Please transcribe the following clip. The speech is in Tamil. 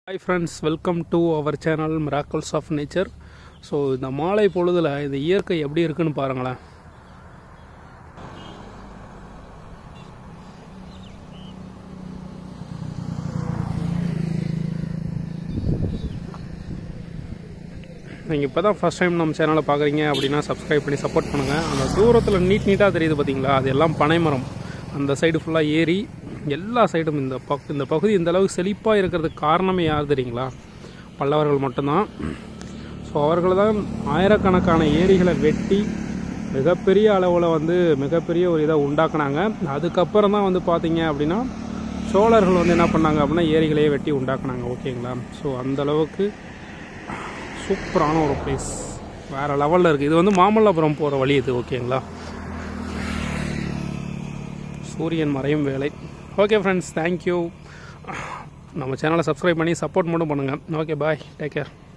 hi friends welcome to our channel miracles of nature so இந்த மாலை பொழுதில் இந்த இயற்கை எப்படி இருக்குன்னு பாருங்களேன் நீங்கள் இப்போ தான் ஃபஸ்ட் டைம் நம்ம சேனலை பார்க்குறீங்க அப்படின்னா சப்ஸ்கிரைப் பண்ணி சப்போர்ட் பண்ணுங்கள் அந்த தூரத்தில் நீட் நீட்டாக தெரியுது பார்த்தீங்களா அது எல்லாம் பனைமரம் அந்த சைடு ஃபுல்லாக ஏரி எல்லா சைடும் இந்த பக் இந்த பகுதி இந்த அளவுக்கு செழிப்பாக இருக்கிறதுக்கு காரணமே யார் தெரியுங்களா பல்லவர்கள் மட்டும்தான் ஸோ அவர்கள் தான் ஆயிரக்கணக்கான ஏரிகளை வெட்டி மிகப்பெரிய அளவில் வந்து மிகப்பெரிய ஒரு இதை உண்டாக்குனாங்க அதுக்கப்புறம் தான் வந்து பார்த்தீங்க அப்படின்னா சோழர்கள் வந்து என்ன பண்ணாங்க அப்படின்னா ஏரிகளையே வெட்டி உண்டாக்குனாங்க ஓகேங்களா ஸோ அந்த அளவுக்கு சூப்பரான ஒரு பிளேஸ் வேறு லெவலில் இருக்குது இது வந்து மாமல்லபுரம் போகிற வழி இது ஓகேங்களா சூரியன் மறையும் வேலை ஓகே ஃப்ரெண்ட்ஸ் தேங்க்யூ நம்ம சேனலை சப்ஸ்கிரைப் பண்ணி சப்போர்ட் மட்டும் பண்ணுங்கள் ஓகே பாய் டேக் கேர்